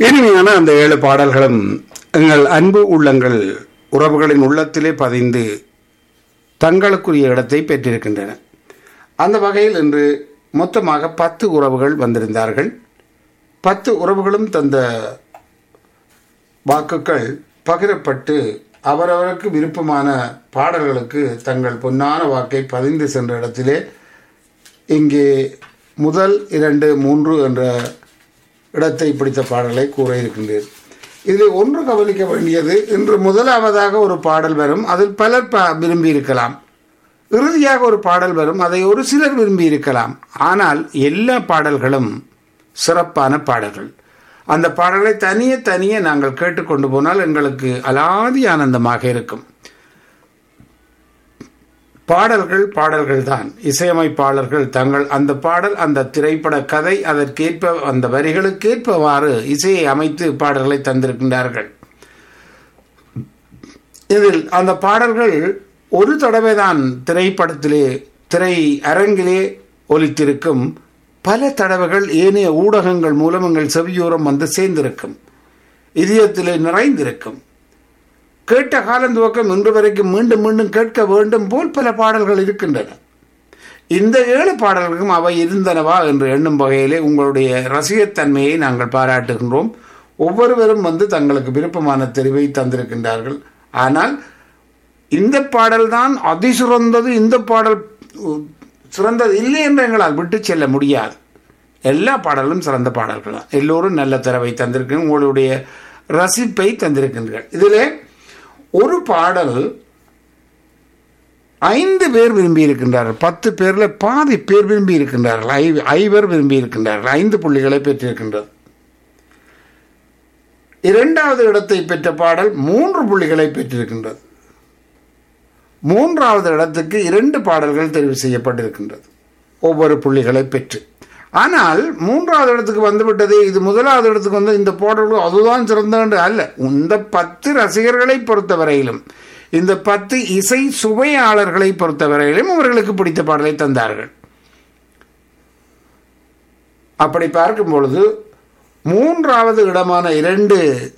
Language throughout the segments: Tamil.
இனிமையான அந்த ஏழு பாடல்களும் எங்கள் அன்பு உள்ளங்கள் உறவுகளின் உள்ளத்திலே பதிந்து தங்களுக்குரிய இடத்தை பெற்றிருக்கின்றன அந்த வகையில் இன்று மொத்தமாக பத்து உறவுகள் வந்திருந்தார்கள் பத்து உறவுகளும் தந்த வாக்குகள் பகிரப்பட்டு அவரவருக்கு விருப்பமான பாடல்களுக்கு தங்கள் பொன்னான வாக்கை பதிந்து சென்ற இடத்திலே இங்கே முதல் இரண்டு மூன்று என்ற இடத்தை பிடித்த பாடலை கூற இருக்கின்றேன் இதில் ஒன்று கவனிக்க வேண்டியது இன்று முதலாவதாக ஒரு பாடல் வரும் அதில் பலர் ப விரும்பி இருக்கலாம் இறுதியாக ஒரு பாடல் வரும் அதை ஒரு சிலர் விரும்பி இருக்கலாம் ஆனால் எல்லா பாடல்களும் சிறப்பான பாடல்கள் அந்த பாடலை தனியே தனியே நாங்கள் கேட்டுக்கொண்டு போனால் எங்களுக்கு அலாதி ஆனந்தமாக இருக்கும் பாடல்கள் பாடல்கள் தான் இசையமைப்பாளர்கள் தங்கள் அந்த பாடல் அந்த திரைப்பட கதை அதற்கேற்ப அந்த வரிகளுக்கேற்பவாறு இசையை அமைத்து பாடல்களை தந்திருக்கின்றார்கள் இதில் அந்த பாடல்கள் ஒரு தடவை தான் திரைப்படத்திலே திரை அரங்கிலே ஒலித்திருக்கும் பல தடவைகள் ஏனைய ஊடகங்கள் மூலம் எங்கள் செவியோரம் வந்து சேர்ந்திருக்கும் இதயத்திலே நிறைந்திருக்கும் கேட்ட காலம் துவக்கம் இன்று வரைக்கும் மீண்டும் மீண்டும் கேட்க வேண்டும் போல் பல பாடல்கள் இருக்கின்றன இந்த ஏழு பாடல்களுக்கும் அவை இருந்தனவா என்று எண்ணும் வகையிலே உங்களுடைய ரசிகத்தன்மையை நாங்கள் பாராட்டுகின்றோம் ஒவ்வொருவரும் வந்து தங்களுக்கு விருப்பமான தெரிவை தந்திருக்கின்றார்கள் ஆனால் இந்த பாடல் தான் அதிசிறந்தது இந்த பாடல் சிறந்தது இல்லை என்று எங்களால் விட்டு செல்ல முடியாது எல்லா பாடலும் சிறந்த பாடல்கள் தான் எல்லோரும் நல்ல தரவை தந்திருக்க உங்களுடைய ரசிப்பை தந்திருக்கின்றீர்கள் இதிலே ஒரு பாடல் ஐந்து பேர் விரும்பி இருக்கின்றார்கள் பத்து பேர்ல பாதி பேர் விரும்பி இருக்கின்றார்கள் ஐ ஐவர் விரும்பி இருக்கின்றார்கள் ஐந்து புள்ளிகளை பெற்றிருக்கின்றது இரண்டாவது இடத்தை பெற்ற பாடல் மூன்று புள்ளிகளை பெற்றிருக்கின்றது மூன்றாவது இடத்துக்கு இரண்டு பாடல்கள் தெரிவு செய்யப்பட்டிருக்கின்றது ஒவ்வொரு புள்ளிகளை பெற்று ஆனால் மூன்றாவது இடத்துக்கு வந்துவிட்டது இது முதலாவது இடத்துக்கு வந்து இந்த பாடல்கள் அதுதான் சிறந்த அல்ல இந்த பத்து ரசிகர்களை பொறுத்தவரையிலும் இந்த பத்து இசை சுவையாளர்களை பொறுத்தவரையிலும் அவர்களுக்கு பிடித்த பாடலை தந்தார்கள் அப்படி பார்க்கும் பொழுது மூன்றாவது இடமான இரண்டு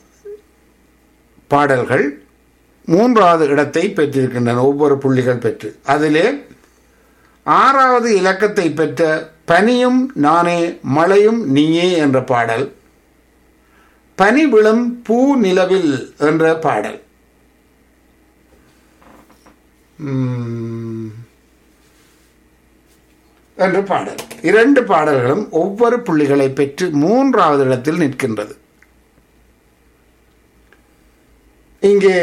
பாடல்கள் மூன்றாவது இடத்தை பெற்றிருக்கின்றன ஒவ்வொரு புள்ளிகள் பெற்று அதிலே ஆறாவது இலக்கத்தை பெற்ற பனியும் நானே மழையும் நீயே என்ற பாடல் பனி விழும் பூ நிலவில் என்ற பாடல் என்ற பாடல் இரண்டு பாடல்களும் ஒவ்வொரு புள்ளிகளை பெற்று மூன்றாவது இடத்தில் நிற்கின்றது இங்கே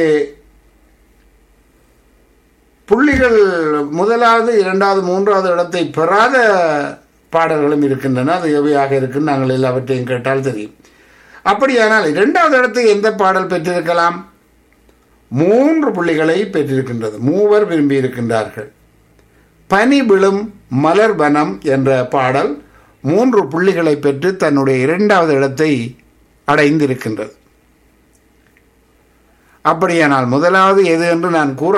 புள்ளிகள் முதலாவது இரண்டாவது மூன்றாவது இடத்தை பெறாத பாடல்களும் இருக்கின்றன அது எவையாக இருக்குன்னு நாங்கள் எல்லாவற்றையும் கேட்டால் தெரியும் அப்படியானால் இரண்டாவது இடத்தை எந்த பாடல் பெற்றிருக்கலாம் மூன்று புள்ளிகளை பெற்றிருக்கின்றது மூவர் விரும்பி இருக்கின்றார்கள் பனி விழும் மலர் வனம் என்ற பாடல் மூன்று புள்ளிகளை பெற்று தன்னுடைய இரண்டாவது இடத்தை அடைந்திருக்கின்றது அப்படியானால் முதலாவது எது என்று நான் கூற